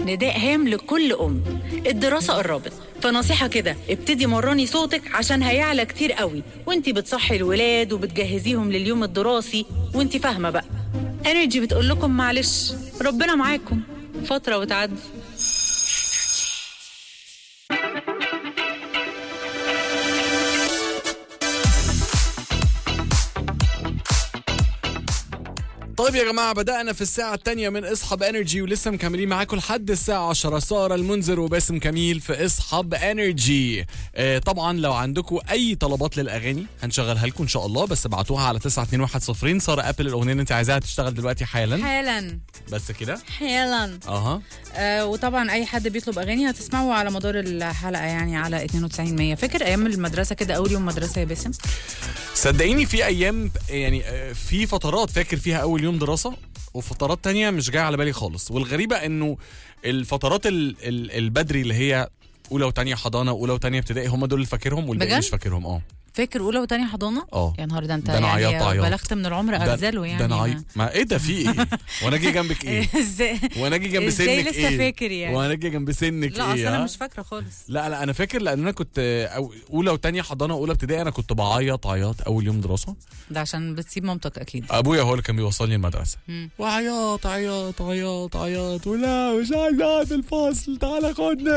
نداء هام لكل أم الدراسة قربت فنصيحة كده ابتدي مرني صوتك عشان هيعلى كتير قوي وانتي بتصحي الولاد وبتجهزيهم لليوم الدراسي وانتي فاهمة بقى انرجي بتقول لكم معلش ربنا معاكم فترة وتعدي طيب يا جماعة بدأنا في الساعة الثانية من اصحاب انرجي ولسه مكملين معاكم لحد الساعة 10 سارة المنذر وباسم كميل في اصحاب انرجي آه طبعا لو عندكم أي طلبات للأغاني هنشغلها لكم إن شاء الله بس ابعتوها على 9210 سارة ابل الأغنية اللي أنت عايزاها تشتغل دلوقتي حالا حالا بس كده حالا أها آه وطبعا اي حد بيطلب اغاني هتسمعه على مدار الحلقه يعني على 92 100 فاكر ايام المدرسه كده اول يوم مدرسه يا باسم صدقيني في أيام يعني آه، في فترات فاكر فيها أول يوم دراسة وفترات تانية مش جاية على بالي خالص والغريبة إنه الفترات ال ال البدري اللي هي اولى وتانية حضانه اولى وتانية ابتدائي هم دول اللي فاكرهم والباقي بجد؟ مش فاكرهم اه فاكر اولى وتانية حضانه اه يا نهار ده انت ده أنا يعني عيطت عياط. بلغت من العمر ده- ارزله يعني ده انا عيط ما ايه ده في ايه وانا اجي جنبك ايه ازاي وانا اجي جنب سنك ازاي ايه لسه فاكر يعني وانا اجي جنب سنك لا اصل ايه انا ها؟ مش فاكره خالص لا لا انا فاكر لان انا كنت آه، أو اولى وتانية حضانه واولى ابتدائي انا كنت بعيط عياط اول يوم دراسه ده عشان بتسيب مامتك اكيد ابويا هو اللي كان بيوصلني المدرسه مم. وعياط عياط عياط عياط ولا مش عايز اقعد في الفصل تعالى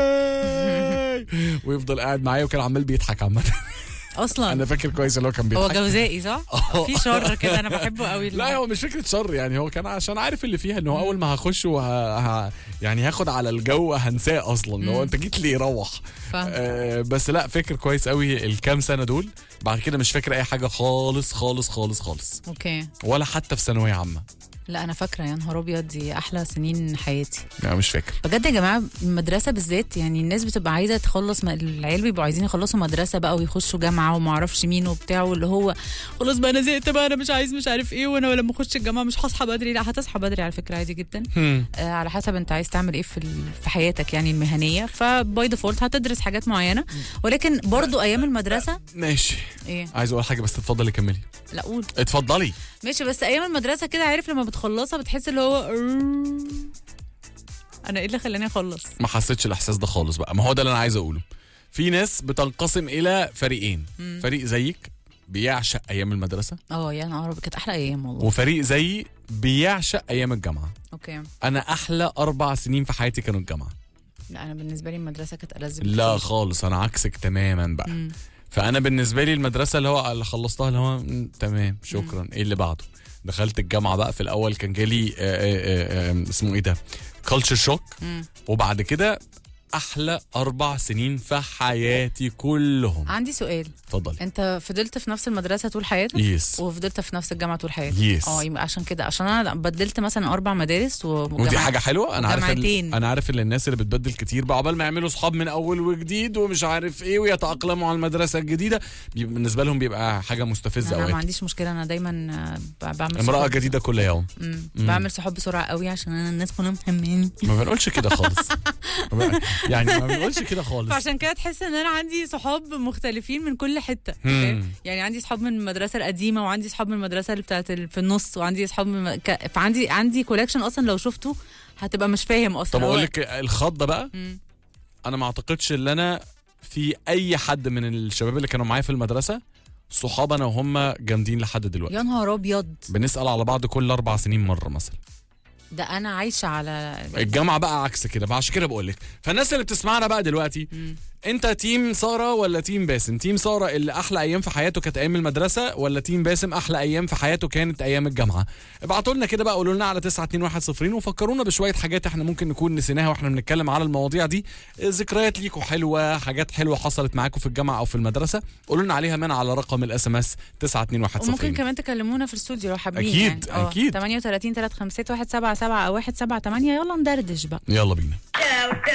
خدني ويفضل قاعد معايا وكان عمال بيضحك عامه اصلا انا فاكر كويس اللي هو كان هو بيضحك جوزائي صح؟ آه. في شر كده انا بحبه قوي لا هو مش فكره شر يعني هو كان عشان عارف اللي فيها ان هو اول ما هخش وه... ه... يعني هاخد على الجو هنساه اصلا اللي هو انت جيت لي روح فاهم آه بس لا فاكر كويس قوي الكام سنه دول بعد كده مش فاكر اي حاجه خالص خالص خالص خالص اوكي ولا حتى في ثانويه عامه لا انا فاكره يا نهار ابيض دي احلى سنين حياتي لا مش فاكر بجد يا جماعه المدرسه بالذات يعني الناس بتبقى عايزه تخلص م- العيال بيبقوا عايزين يخلصوا مدرسه بقى ويخشوا جامعه وما اعرفش مين وبتاع واللي هو خلاص بقى انا زهقت بقى انا مش عايز مش عارف ايه وانا لما اخش الجامعه مش هصحى بدري لا هتصحى بدري على فكره عادي جدا هم. آه على حسب انت عايز تعمل ايه في ال- في حياتك يعني المهنيه فباي ديفولت هتدرس حاجات معينه ولكن برضو ايام المدرسه ماشي ايه عايز اقول حاجه بس اتفضلي كملي لا قول اتفضلي ماشي بس ايام المدرسه كده عارف لما بتخلصها بتحس اللي هو انا ايه اللي خلاني اخلص ما حسيتش الاحساس ده خالص بقى ما هو ده اللي انا عايز اقوله في ناس بتنقسم الى فريقين فريق زيك بيعشق ايام المدرسه اه يا نهار أبيض، كانت احلى ايام والله وفريق زيي بيعشق ايام الجامعه اوكي انا احلى اربع سنين في حياتي كانوا الجامعه لا انا بالنسبه لي المدرسه كانت ألذ لا بكتير. خالص انا عكسك تماما بقى مم. فانا بالنسبه لي المدرسه اللي هو اللي خلصتها اللي هو مم، تمام شكرا ايه اللي بعده دخلت الجامعه بقى في الاول كان جالي آه، آه، آه، اسمه ايه ده كلتشر شوك مم. وبعد كده احلى اربع سنين في حياتي كلهم عندي سؤال اتفضلي انت فضلت في نفس المدرسه طول حياتك يس وفضلت في نفس الجامعه طول حياتك يس. اه يبقى عشان كده عشان انا بدلت مثلا اربع مدارس و- ودي وجامعات. حاجه حلوه انا عارف ال- وجامعتين. انا عارف ان الناس اللي بتبدل كتير بقى عقبال ما يعملوا اصحاب من اول وجديد ومش عارف ايه ويتاقلموا على المدرسه الجديده بيبقى بالنسبه لهم بيبقى حاجه مستفزه انا ما اوقات عنديش مشكله انا دايما آه، ب- بعمل امراه صحاب. جديده كل يوم مم. بعمل صحاب بسرعه قوي عشان انا الناس كلهم مهمين ما بنقولش كده خالص يعني ما بنقولش كده خالص فعشان كده تحس ان انا عندي صحاب مختلفين من كل حته مم. يعني عندي صحاب من المدرسه القديمه وعندي صحاب من المدرسه اللي بتاعت ال- في النص وعندي صحاب من ك... فعندي عندي كولكشن اصلا لو شفته هتبقى مش فاهم اصلا طب هو- اقول لك الخضه بقى مم. انا ما اعتقدش ان انا في اي حد من الشباب اللي كانوا معايا في المدرسه صحاب انا وهم جامدين لحد دلوقتي يا نهار ابيض بنسال على بعض كل اربع سنين مره مثلا ده انا عايشه على الجامعه بقى عكس كده بقى عشان كده بقول لك فالناس اللي بتسمعنا بقى دلوقتي انت تيم ساره ولا تيم باسم تيم ساره اللي احلى ايام في حياته كانت ايام المدرسه ولا تيم باسم احلى ايام في حياته كانت ايام الجامعه ابعتوا لنا كده بقى قولوا لنا على 9210 وفكرونا بشويه حاجات احنا ممكن نكون نسيناها واحنا بنتكلم على المواضيع دي ذكريات ليكوا حلوه حاجات حلوه حصلت معاكم في الجامعه او في المدرسه قولوا لنا عليها من على رقم الاس ام اس 9210 وممكن كمان تكلمونا في الاستوديو لو حابين أكيد، يعني. اه، أكيد. 38 3 5 1 7 7 او 1 7 8 يلا ندردش بقى يلا بينا Ciao, ciao.